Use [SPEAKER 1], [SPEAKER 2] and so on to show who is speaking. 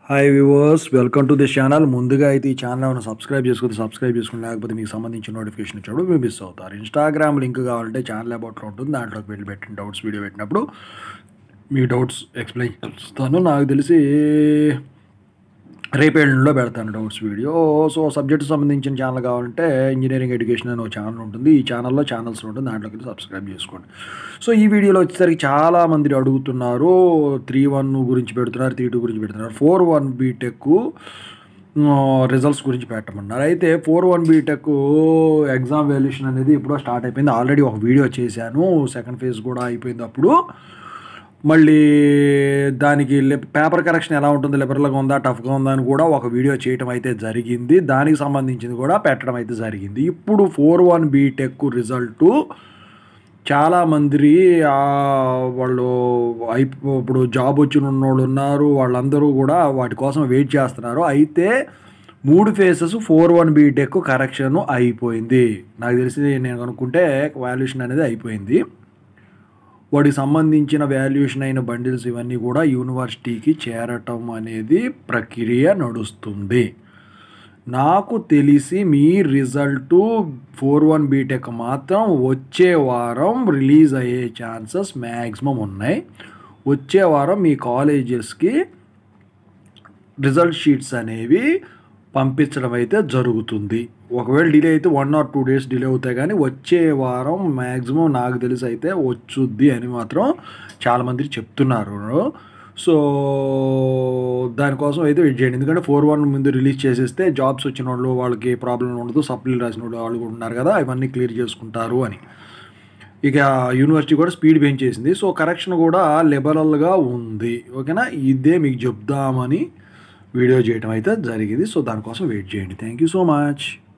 [SPEAKER 1] hi viewers welcome to this channel ముందుగా అయితే ఈ ఛానల్ ఏమైనా సబ్స్క్రైబ్ చేసుకుంటే సబ్స్క్రైబ్ చేసుకుని లేకపోతే మీకు సంబంధించిన నోటిఫికేషన్ వచ్చినప్పుడు మీరు మిస్ అవుతారు ఇన్స్టాగ్రామ్ లింక్ కావాలంటే ఛానల్ అబౌట్లో ఉంటుంది దాంట్లోకి వెళ్ళి పెట్టిన డౌట్స్ వీడియో పెట్టినప్పుడు మీ డౌట్స్ ఎక్స్ప్లెయిన్ చేస్తాను నాకు తెలిసి రేపేళ్ళలో పెడతాను డౌట్స్ వీడియో సో సబ్జెక్ట్ సంబంధించిన ఛానల్ కావాలంటే ఇంజనీరింగ్ ఎడ్యుకేషన్ అనే ఒక ఛానల్ ఉంటుంది ఈ ఛానల్లో ఛానల్స్ ఉంటుంది దాంట్లోకి వెళ్ళి సబ్స్క్రైబ్ చేసుకోండి సో ఈ వీడియోలో వచ్చేసరికి చాలా మంది అడుగుతున్నారు త్రీ వన్ గురించి పెడుతున్నారు త్రీ టూ గురించి పెడుతున్నారు ఫోర్ వన్ బీటెక్ రిజల్ట్స్ గురించి పెట్టమన్నారు అయితే four one BTech exam valuation అనేది ఇప్పుడు స్టార్ట్ అయిపోయింది ఆల్రెడీ ఒక వీడియో చేశాను సెకండ్ ఫేజ్ కూడా అయిపోయింది అప్పుడు మళ్ళీ దానికి పేపర్ కరెక్షన్ ఎలా ఉంటుంది లిబరల్గా ఉందా టఫ్గా ఉందా అని కూడా ఒక వీడియో చేయటం అయితే జరిగింది దానికి సంబంధించింది కూడా పెట్టడం అయితే జరిగింది ఇప్పుడు ఫోర్ వన్ బీటెక్ రిజల్టు చాలామంది వాళ్ళు అయిపో ఇప్పుడు జాబ్ వచ్చిన వాళ్ళు ఉన్నారు వాళ్ళందరూ కూడా వాటి కోసం వెయిట్ చేస్తున్నారు అయితే మూడు phases four one BTech correction అయిపోయింది నాకు తెలిసి నేను అనుకుంటే వాల్యుయేషన్ అనేది అయిపోయింది వాటికి సంబంధించిన వాల్యుయేషన్ అయిన బండిల్స్ ఇవన్నీ కూడా యూనివర్సిటీకి చేరటం అనేది ప్రక్రియ నడుస్తుంది నాకు తెలిసి మీ రిజల్ట్ ఫోర్ వన్ బీటెక్ మాత్రం వచ్చే వారం రిలీజ్ అయ్యే ఛాన్సెస్ మ్యాక్సిమం ఉన్నాయి వచ్చే వారం మీ కాలేజెస్కి రిజల్ట్ షీట్స్ అనేవి పంపించడం అయితే జరుగుతుంది ఒకవేళ డిలే అయితే one or two days delay అవుతాయి కానీ వచ్చే వారం మ్యాక్సిమం నాకు తెలిసి అయితే వచ్చుద్ది అని మాత్రం చాలామంది చెప్తున్నారు సో దానికోసం అయితే వెయిట్ చేయండి ఎందుకంటే ఫోర్ వన్ ముందు రిలీజ్ చేసేస్తే జాబ్స్ వచ్చిన వాళ్ళు వాళ్ళకి ప్రాబ్లం ఉండదు సప్లీలు రాసిన వాళ్ళు వాళ్ళు కూడా ఉన్నారు కదా అవన్నీ క్లియర్ చేసుకుంటారు అని ఇక యూనివర్సిటీ కూడా స్పీడ్ పెంచేసింది సో కరెక్షన్ కూడా లిబరల్గా ఉంది ఓకేనా ఇదే మీకు చెప్దామని వీడియో చేయడం అయితే జరిగింది సో దానికోసం వెయిట్ చేయండి థ్యాంక్ యూ సో మచ్